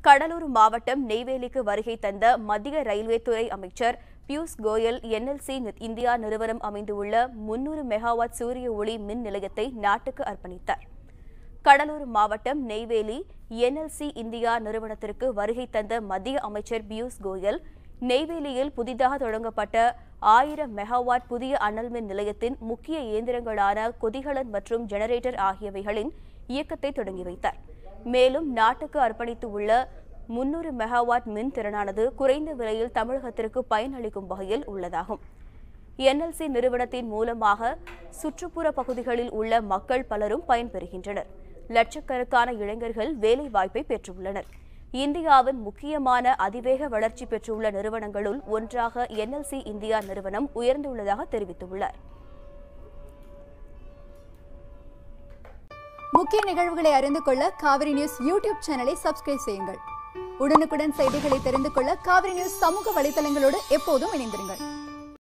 கடலூர் மாவட்டம் நெய்வேலிக்கு வருகை தந்த மத்திய ரயில்வே துறை அமைச்சர் பியூஷ் கோயல் என்எல்சி இந்தியா நிறுவனம் அமைந்துள்ள முன்னூறு மெகாவாட் சூரிய ஒளி மின் நிலையத்தை நாட்டுக்கு அர்ப்பணித்தார் கடலூர் மாவட்டம் நெய்வேலி என்எல்சி இந்தியா நிறுவனத்திற்கு வருகை தந்த மத்திய அமைச்சர் பியூஷ் கோயல் நெய்வேலியில் புதிதாக தொடங்கப்பட்ட ஆயிரம் மெகாவாட் புதிய அனல் மின் நிலையத்தின் முக்கிய இயந்திரங்களான கொதிகலன் மற்றும் ஜெனரேட்டர் ஆகியவைகளின் இயக்கத்தை தொடங்கி வைத்தார் மேலும் நாட்டுக்கு அர்ப்பணித்து உள்ள முன்னூறு மெகாவாட் மின் திறனானது குறைந்த விலையில் தமிழகத்திற்கு பயனளிக்கும் வகையில் உள்ளதாகும் என்எல்சி நிறுவனத்தின் மூலமாக சுற்றுப்புற பகுதிகளில் உள்ள மக்கள் பலரும் பயன்பெறுகின்றனர் லட்சக்கணக்கான இளைஞர்கள் வேலை வாய்ப்பை பெற்றுள்ளனர் இந்தியாவின் முக்கியமான அதிவேக வளர்ச்சி பெற்றுள்ள நிறுவனங்களுள் ஒன்றாக என்எல்சி இந்தியா நிறுவனம் உயர்ந்துள்ளதாக தெரிவித்துள்ளார் முக்கிய நிகழ்வுகளை அறிந்து கொள்ள காவிரி நியூஸ் யூடியூப் சேனலை சப்ஸ்கிரைப் செய்யுங்கள் உடனுக்குடன் செய்திகளை தெரிந்து கொள்ள காவிரி நியூஸ் சமூக வலைதளங்களோடு எப்போதும் இணைந்திருங்கள்